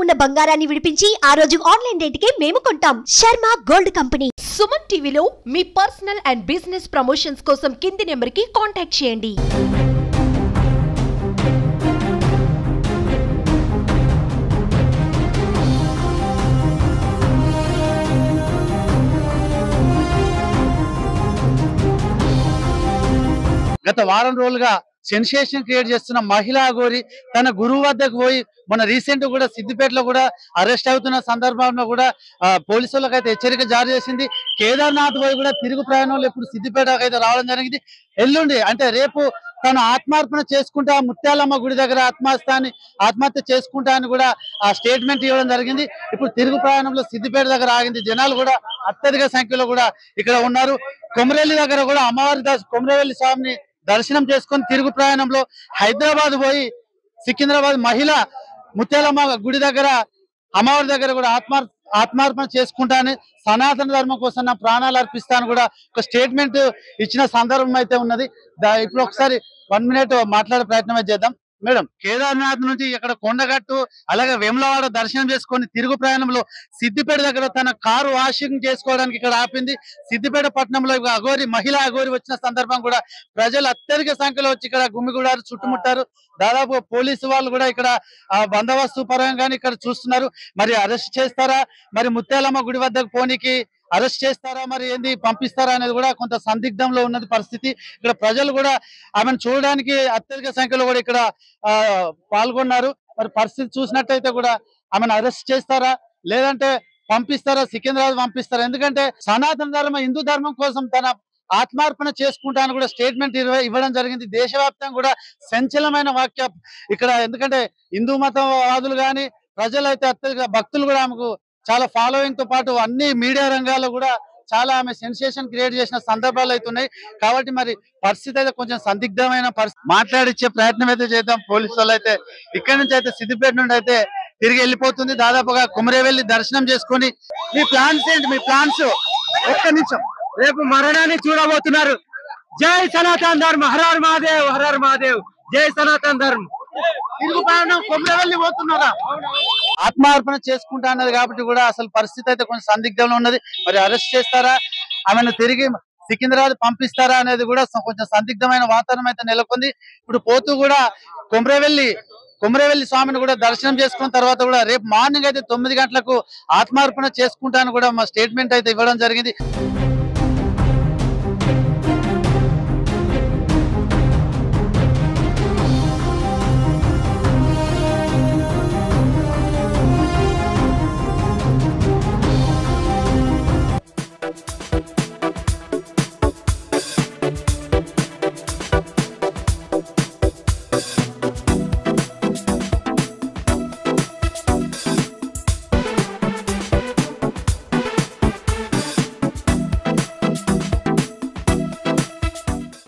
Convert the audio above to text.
ఉన్న బంగారాన్ని విడిపించి ఆ రోజు ఆన్లైన్ రేటుకే మేము కొంటాం శర్మ గోల్డ్ కంపెనీ సుమన్ టీవీలో మీ పర్సనల్ అండ్ బిజినెస్ ప్రమోషన్స్ కోసం కింది నెంబర్కి కాంటాక్ట్ చేయండి గత వారం రోజులుగా సెన్సేషన్ క్రియేట్ చేస్తున్న మహిళా గోరి తన గురువు వద్దకు పోయి మన రీసెంట్ కూడా సిద్దిపేటలో కూడా అరెస్ట్ అవుతున్న సందర్భంలో కూడా ఆ, పోలీసులకు అయితే హెచ్చరిక జారీ చేసింది కేదార్నాథ్ పోయి కూడా తిరుగు ప్రయాణంలో ఇప్పుడు సిద్దిపేటకు అయితే రావడం జరిగింది ఎల్లుండి అంటే రేపు తను ఆత్మార్పణ చేసుకుంటా ముత్యాలమ్మ గుడి దగ్గర ఆత్మహత్యాన్ని ఆత్మహత్య చేసుకుంటా అని కూడా ఆ స్టేట్మెంట్ ఇవ్వడం జరిగింది ఇప్పుడు తిరుగు ప్రయాణంలో సిద్దిపేట దగ్గర ఆగింది జనాలు కూడా అత్యధిక సంఖ్యలో కూడా ఇక్కడ ఉన్నారు కొమరెల్లి దగ్గర కూడా అమ్మవారి దర్శ కొమరవెల్లి స్వామిని దర్శనం చేసుకొని తిరుగు ప్రయాణంలో హైదరాబాద్ పోయి సికింద్రాబాద్ మహిళ ముత్యాలమ్మ గుడి దగ్గర అమ్మవారి దగ్గర కూడా ఆత్మ ఆత్మార్పణ చేసుకుంటానని సనాతన ధర్మం కోసం నా ప్రాణాలు అర్పిస్తాను కూడా ఒక స్టేట్మెంట్ ఇచ్చిన సందర్భం అయితే ఉన్నది దా- ఇప్పుడు ఒకసారి వన్ మినిట్ మాట్లాడే ప్రయత్నం అయితే చేద్దాం మేడం కేదార్నాథ్ నుంచి ఇక్కడ కొండగట్టు అలాగే వేములవాడ దర్శనం చేసుకొని తిరుగు ప్రయాణంలో సిద్దిపేట దగ్గర తన కారు వాషింగ్ చేసుకోవడానికి ఇక్కడ ఆపింది సిద్దిపేట పట్టణంలో ఒక అఘోరి మహిళా అఘోరి వచ్చిన సందర్భం కూడా ప్రజలు అత్యధిక సంఖ్యలో వచ్చి ఇక్కడ గుమ్మిగూడారు చుట్టుముట్టారు దాదాపు పోలీసు వాళ్ళు కూడా ఇక్కడ ఆ, బందోబస్తు పరంగా ఇక్కడ చూస్తున్నారు మరి అరెస్ట్ చేస్తారా మరి ముత్యాలమ్మ గుడి వద్దకు పోనీకి అరెస్ట్ చేస్తారా మరి ఏంది పంపిస్తారా అనేది కూడా కొంత సందిగ్ధంలో ఉన్నది పరిస్థితి ఇక్కడ ప్రజలు కూడా ఆమెను చూడడానికి అత్యధిక సంఖ్యలో కూడా ఇక్కడ ఆ, పాల్గొన్నారు మరి పరిస్థితి చూసినట్టయితే కూడా ఆమెను అరెస్ట్ చేస్తారా లేదంటే పంపిస్తారా సికింద్రాబాద్ పంపిస్తారా ఎందుకంటే సనాతన ధర్మ హిందూ ధర్మం కోసం తన ఆత్మార్పణ చేసుకుంటాను కూడా స్టేట్మెంట్ ఇవ్వడం జరిగింది దేశవ్యాప్తంగా కూడా సంచలమైన వాక్య ఇక్కడ ఎందుకంటే హిందూ మతవాదులు కానీ ప్రజలైతే అత్యధిక భక్తులు కూడా ఆమెకు చాలా ఫాలోయింగ్ తో పాటు అన్ని మీడియా రంగాల్లో కూడా చాలా ఆమె సెన్సేషన్ క్రియేట్ చేసిన సందర్భాలు అయితే ఉన్నాయి కాబట్టి మరి పరిస్థితి అయితే కొంచెం సందిగ్ధమైన పరిస్థితి మాట్లాడిచ్చే ప్రయత్నం అయితే చేద్దాం పోలీసు వాళ్ళు అయితే ఇక్కడ నుంచి అయితే సిద్దిపేట నుండి అయితే తిరిగి వెళ్ళిపోతుంది దాదాపుగా కుమరేవెల్లి దర్శనం చేసుకొని మీ ప్లాన్స్ ఏంటి మీ ప్లాన్స్ ఒక్క నిమిషం రేపు మరణాన్ని చూడబోతున్నారు జై సనాతన్ ధర్మ హరర్ మహాదేవ్ హరర్ మహాదేవ్ జై సనాతన్ ధర్మ తిరుగు ప్రయాణం కొమరవెల్లి పోతున్నారా ఆత్మార్పణ చేసుకుంటా అన్నది కాబట్టి కూడా అసలు పరిస్థితి అయితే కొంచెం సందిగ్ధంలో ఉన్నది మరి అరెస్ట్ చేస్తారా ఆమెను తిరిగి సికింద్రాబాద్ పంపిస్తారా అనేది కూడా స- కొంచెం సందిగ్ధమైన వాతావరణం అయితే నెలకొంది ఇప్పుడు పోతూ కూడా కొమరవెల్లి కొమరవెల్లి స్వామిని కూడా దర్శనం చేసుకున్న తర్వాత కూడా రేపు మార్నింగ్ అయితే తొమ్మిది గంటలకు ఆత్మార్పణ చేసుకుంటాను కూడా మా స్టేట్మెంట్ అయితే ఇవ్వడం జరిగింది